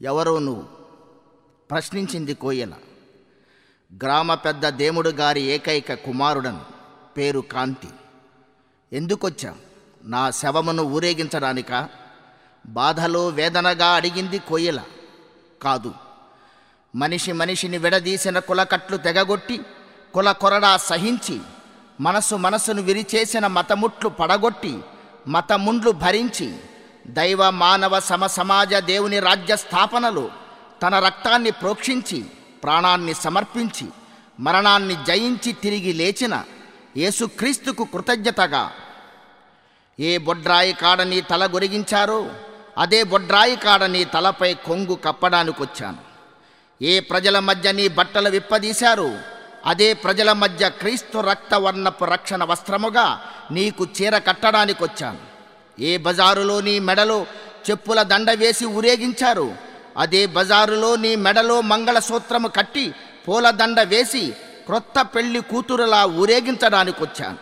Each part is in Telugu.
ఎవరో నువ్వు ప్రశ్నించింది కోయల గ్రామ పెద్ద దేముడు గారి ఏకైక కుమారుడను పేరు కాంతి ఎందుకొచ్చా నా శవమును ఊరేగించడానికా బాధలో వేదనగా అడిగింది కోయల కాదు మనిషి మనిషిని విడదీసిన కులకట్లు తెగగొట్టి కుల కొరడా సహించి మనసు మనసును విరిచేసిన మతముట్లు పడగొట్టి మతముండ్లు భరించి దైవ మానవ సమ సమాజ దేవుని రాజ్య స్థాపనలో తన రక్తాన్ని ప్రోక్షించి ప్రాణాన్ని సమర్పించి మరణాన్ని జయించి తిరిగి లేచిన యేసుక్రీస్తుకు కృతజ్ఞతగా ఏ బొడ్రాయి కాడని తల గొరిగించారో అదే బొడ్రాయి కాడని తలపై కొంగు కప్పడానికొచ్చాను ఏ ప్రజల మధ్య నీ బట్టలు విప్పదీశారో అదే ప్రజల మధ్య క్రీస్తు రక్తవర్ణపు రక్షణ వస్త్రముగా నీకు చీర కట్టడానికొచ్చాను ఏ బజారులో నీ మెడలో చెప్పుల దండ వేసి ఊరేగించారు అదే బజారులో నీ మెడలో మంగళసూత్రము కట్టి పూల దండ వేసి క్రొత్త పెళ్లి కూతురులా ఊరేగించడానికొచ్చాను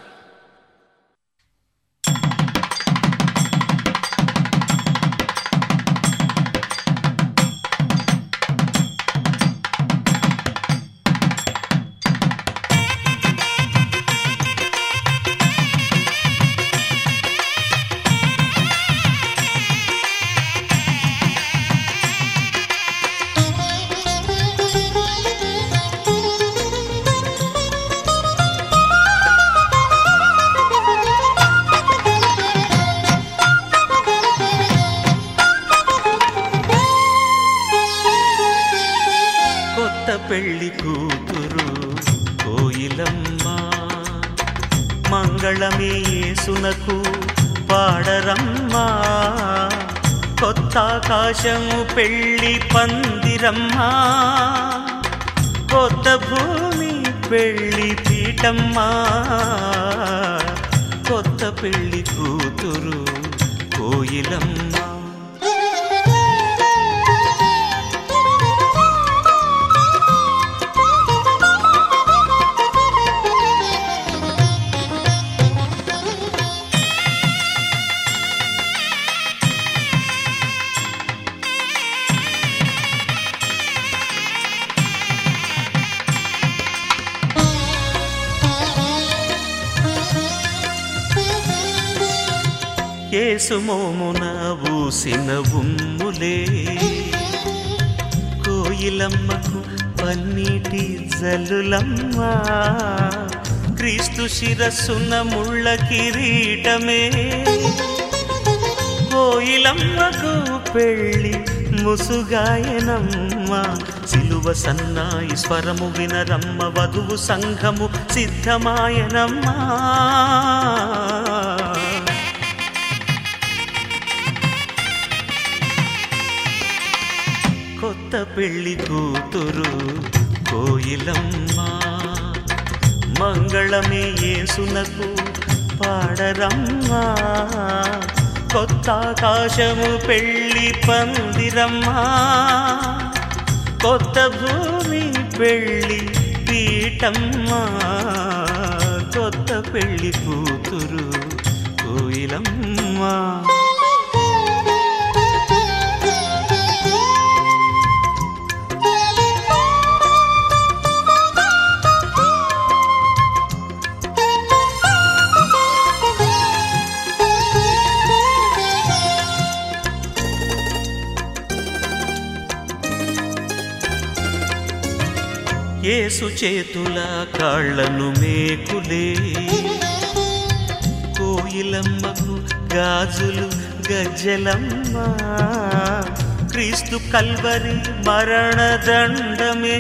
కొత్త పెళ్లి కూతురు కోయిలమ్మ మంగళమే యేసునకు పాడరమ్మా కొత్త ఆకాశము పెళ్లి పందిరమ్మా కొత్త భూమి పెళ్లి పీఠమ్మా కొత్త పెళ్లి కూతురు కోయిలమ్మ కేసుమోమున ఊసిన ఉమ్ములే కోయిలమ్మకు పన్నీటి జల్లులమ్మ క్రీస్తు శిరస్సున ముళ్ళ కిరీటమే కోయిలమ్మకు పెళ్ళి ముసుగాయనమ్మ సిలువ సన్నాయి స్వరము వినరమ్మ వధువు సంఘము సిద్ధమాయనమ్మా కొత్త పెళ్లి కూతురు కోయిలమ్మ మంగళమే యేసునకు పాడరమ్మా కొత్త ఆకాశము పెళ్లి పందిరమ్మా కొత్త భూమి పెళ్లి పీఠమ్మా కొత్త పెళ్లి కూతురు కోయిలమ్మా యేసు చేతుల కాళ్ళను మేకులే కోయిలమ్మకు గాజులు గజ్జలమ్మ క్రీస్తు కల్వరి మరణదండమే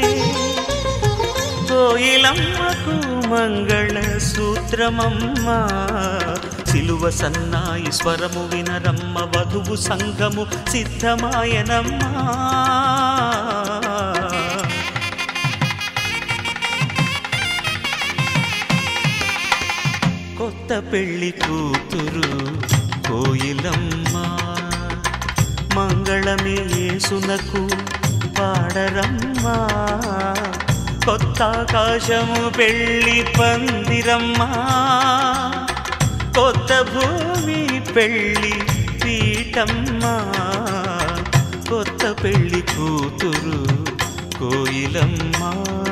కోయిలమ్మకు మంగళ సూత్రమమ్మ సిలువ సన్నాయి స్వరము వినరమ్మ వధువు సంఘము సిద్ధమాయనమ్మా కొత్త పెళ్లి కూతురు కోయిలమ్మ మంగళమే యేసునకు పాడరమ్మా కొత్త ఆకాశము పెళ్లి పందిరమ్మా కొత్త భూమి పెళ్లి పీఠమ్మా కొత్త పెళ్లి కూతురు కోయిలమ్మ